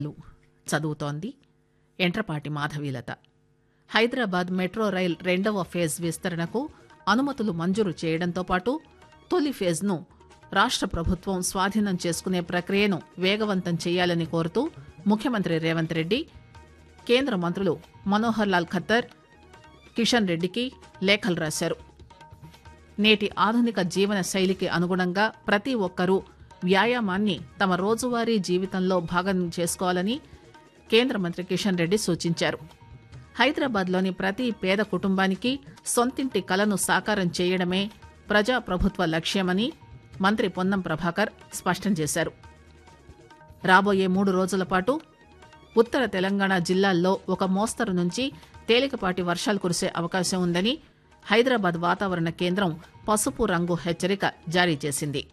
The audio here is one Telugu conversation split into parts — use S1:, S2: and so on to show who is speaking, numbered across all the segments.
S1: చదువుతోంది ఎంట్రపాటి మాధవీలత హైదరాబాద్ మెట్రో రైల్ రెండవ ఫేజ్ విస్తరణకు అనుమతులు మంజూరు చేయడంతో పాటు తొలి ఫేజ్ను రాష్ట ప్రభుత్వం స్వాధీనం చేసుకునే ప్రక్రియను వేగవంతం చేయాలని కోరుతూ ముఖ్యమంత్రి రేవంత్ రెడ్డి కేంద్ర మంత్రులు మనోహర్ లాల్ ఖత్తర్ కిషన్ రెడ్డికి లేఖలు రాశారు నేటి ఆధునిక జీవన శైలికి అనుగుణంగా ప్రతి ఒక్కరూ వ్యాయామాన్ని తమ రోజువారీ జీవితంలో భాగం చేసుకోవాలని కేంద్ర మంత్రి కిషన్ రెడ్డి సూచించారు హైదరాబాద్లోని ప్రతి పేద కుటుంబానికి సొంతింటి కలను సాకారం చేయడమే ప్రజాప్రభుత్వ లక్ష్యమని మంత్రి పొన్నం ప్రభాకర్ స్పష్టం చేశారు రాబోయే మూడు రోజుల పాటు ఉత్తర తెలంగాణ జిల్లాల్లో ఒక మోస్తరు నుంచి తేలికపాటి వర్షాలు కురిసే అవకాశం ఉందని హైదరాబాద్ వాతావరణ కేంద్రం పసుపు రంగు హెచ్చరిక జారీ చేసింది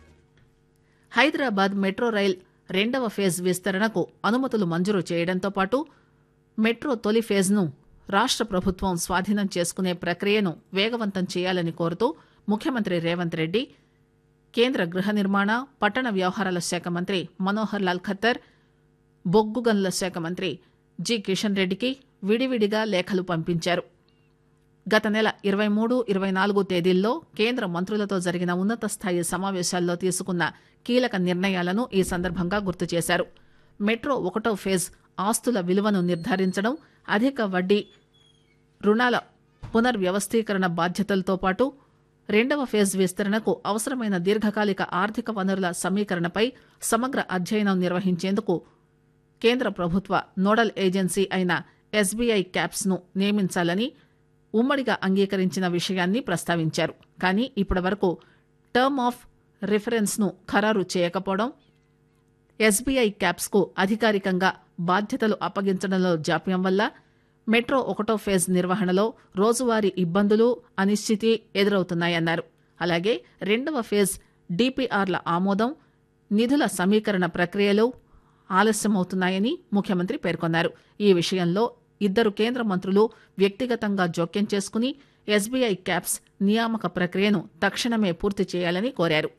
S1: హైదరాబాద్ మెట్రో రైల్ రెండవ ఫేజ్ విస్తరణకు అనుమతులు మంజూరు చేయడంతో పాటు మెట్రో తొలి ఫేజ్ను రాష్ట ప్రభుత్వం స్వాధీనం చేసుకునే ప్రక్రియను వేగవంతం చేయాలని కోరుతూ ముఖ్యమంత్రి రేవంత్ రెడ్డి కేంద్ర గృహ నిర్మాణ పట్టణ వ్యవహారాల శాఖ మంత్రి మనోహర్ లాల్ ఖత్తర్ బొగ్గు గనుల శాఖ మంత్రి జి కిషన్ రెడ్డికి విడివిడిగా లేఖలు పంపించారు గత నెల ఇరవై మూడు ఇరవై నాలుగు తేదీల్లో కేంద్ర మంత్రులతో జరిగిన ఉన్నత స్థాయి సమావేశాల్లో తీసుకున్న కీలక నిర్ణయాలను ఈ సందర్భంగా గుర్తు చేశారు మెట్రో ఒకటో ఫేజ్ ఆస్తుల విలువను నిర్ధారించడం అధిక వడ్డీ రుణాల పునర్వ్యవస్థీకరణ బాధ్యతలతో పాటు రెండవ ఫేజ్ విస్తరణకు అవసరమైన దీర్ఘకాలిక ఆర్థిక వనరుల సమీకరణపై సమగ్ర అధ్యయనం నిర్వహించేందుకు కేంద్ర ప్రభుత్వ నోడల్ ఏజెన్సీ అయిన ఎస్బీఐ క్యాప్స్ ను నియమించాలని ఉమ్మడిగా అంగీకరించిన విషయాన్ని ప్రస్తావించారు కానీ ఇప్పటివరకు టర్మ్ ఆఫ్ రిఫరెన్స్ ను ఖరారు చేయకపోవడం ఎస్బీఐ క్యాప్స్ కు అధికారికంగా బాధ్యతలు అప్పగించడంలో జాప్యం వల్ల మెట్రో ఒకటో ఫేజ్ నిర్వహణలో రోజువారీ ఇబ్బందులు అనిశ్చితి ఎదురవుతున్నాయన్నారు అలాగే రెండవ ఫేజ్ డిపిఆర్ల ఆమోదం నిధుల సమీకరణ ప్రక్రియలు ఆలస్యమవుతున్నాయని ముఖ్యమంత్రి పేర్కొన్నారు ఈ విషయంలో ఇద్దరు కేంద్ర మంత్రులు వ్యక్తిగతంగా జోక్యం చేసుకుని ఎస్బీఐ క్యాప్స్ నియామక ప్రక్రియను తక్షణమే పూర్తి చేయాలని కోరారు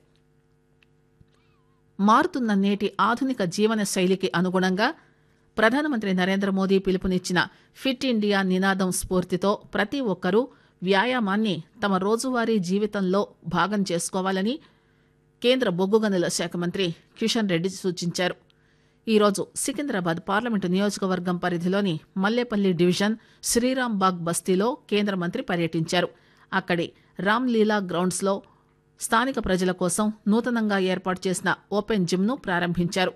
S1: మారుతున్న నేటి ఆధునిక జీవన శైలికి అనుగుణంగా ప్రధానమంత్రి నరేంద్ర మోదీ పిలుపునిచ్చిన ఫిట్ ఇండియా నినాదం స్ఫూర్తితో ప్రతి ఒక్కరూ వ్యాయామాన్ని తమ రోజువారీ జీవితంలో భాగం చేసుకోవాలని కేంద్ర బొగ్గు గనుల శాఖ మంత్రి కిషన్ రెడ్డి సూచించారు ఈరోజు సికింద్రాబాద్ పార్లమెంటు నియోజకవర్గం పరిధిలోని మల్లేపల్లి డివిజన్ శ్రీరాంబాగ్ బస్తీలో కేంద్ర మంత్రి పర్యటించారు అక్కడి రామ్లీలా గ్రౌండ్స్లో స్థానిక ప్రజల కోసం నూతనంగా ఏర్పాటు చేసిన ఓపెన్ జిమ్ను ప్రారంభించారు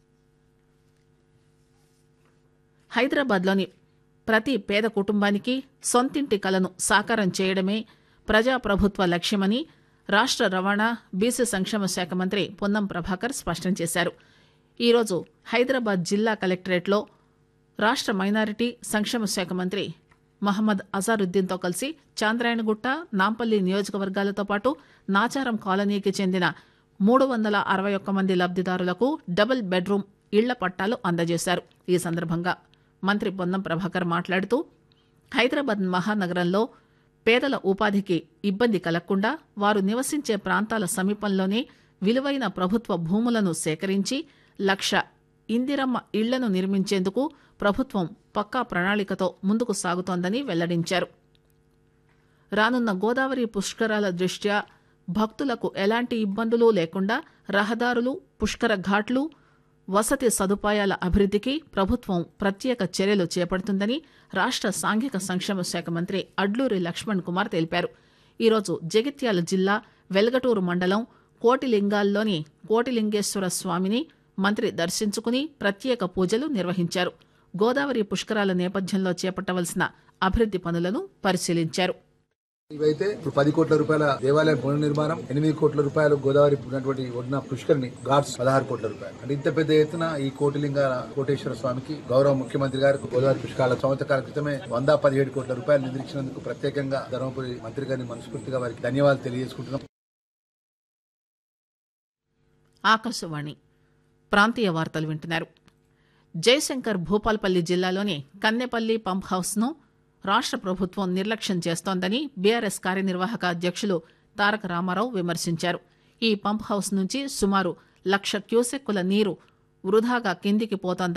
S1: హైదరాబాద్లోని ప్రతి పేద కుటుంబానికి సొంతింటి కలను సాకారం చేయడమే ప్రజాప్రభుత్వ లక్ష్యమని రాష్ట రవాణా బీసీ సంక్షేమ శాఖ మంత్రి పొన్నం ప్రభాకర్ స్పష్టం చేశారు ఈరోజు హైదరాబాద్ జిల్లా కలెక్టరేట్లో రాష్ట మైనారిటీ సంక్షేమ శాఖ మంత్రి మహమ్మద్ అజారుద్దీన్తో కలిసి చాంద్రాయణగుట్ట నాంపల్లి నియోజకవర్గాలతో పాటు నాచారం కాలనీకి చెందిన మూడు వందల అరవై ఒక్క మంది లబ్దిదారులకు డబుల్ బెడ్రూమ్ ఇళ్ల పట్టాలు అందజేశారు ఈ సందర్భంగా మంత్రి పొన్నం ప్రభాకర్ మాట్లాడుతూ హైదరాబాద్ మహానగరంలో పేదల ఉపాధికి ఇబ్బంది కలగకుండా వారు నివసించే ప్రాంతాల సమీపంలోనే విలువైన ప్రభుత్వ భూములను సేకరించి లక్ష ఇందిరమ్మ ఇళ్లను నిర్మించేందుకు ప్రభుత్వం పక్కా ప్రణాళికతో ముందుకు సాగుతోందని వెల్లడించారు రానున్న గోదావరి పుష్కరాల దృష్ట్యా భక్తులకు ఎలాంటి ఇబ్బందులు లేకుండా రహదారులు పుష్కర ఘాట్లు వసతి సదుపాయాల అభివృద్ధికి ప్రభుత్వం ప్రత్యేక చర్యలు చేపడుతుందని రాష్ట సాంఘిక సంక్షేమ శాఖ మంత్రి అడ్లూరి లక్ష్మణ్ కుమార్ తెలిపారు ఈరోజు జగిత్యాల జిల్లా వెల్గటూరు మండలం కోటిలింగాల్లోని కోటిలింగేశ్వర స్వామిని మంత్రి దర్శించుకుని ప్రత్యేక పూజలు నిర్వహించారు గోదావరి పుష్కరాల నేపథ్యంలో చేపట్టవలసిన అభివృద్ది పనులను పరిశీలించారు
S2: ఇవైతే ఇప్పుడు పది కోట్ల రూపాయల దేవాలయం పునర్నిర్మాణం ఎనిమిది కోట్ల రూపాయలు గోదావరి ఉన్నటువంటి ఒడిన పుష్కరిని ఘాట్స్ పదహారు కోట్ల రూపాయలు అంటే ఇంత పెద్ద ఎత్తున ఈ కోటిలింగ కోటేశ్వర స్వామికి గౌరవ ముఖ్యమంత్రి గారు గోదావరి పుష్కరాల సంవత్సరాల క్రితమే వంద పదిహేడు కోట్ల రూపాయలు నిధులిచ్చినందుకు ప్రత్యేకంగా ధర్మపురి మంత్రి గారిని మనస్ఫూర్తిగా వారికి ధన్యవాదాలు తెలియజేసుకుంటున్నాం
S1: ఆకాశవాణి ప్రాంతీయ వార్తలు వింటున్నారు జయశంకర్ భూపాల్పల్లి జిల్లాలోని కన్నెపల్లి పంప్ హౌస్ ను రాష్ట ప్రభుత్వం నిర్లక్ష్యం చేస్తోందని బీఆర్ఎస్ కార్యనిర్వాహక అధ్యక్షులు తారక రామారావు విమర్శించారు ఈ పంప్ హౌస్ నుంచి సుమారు లక్ష క్యూసెక్కుల నీరు వృధాగా కిందికి పోతోందని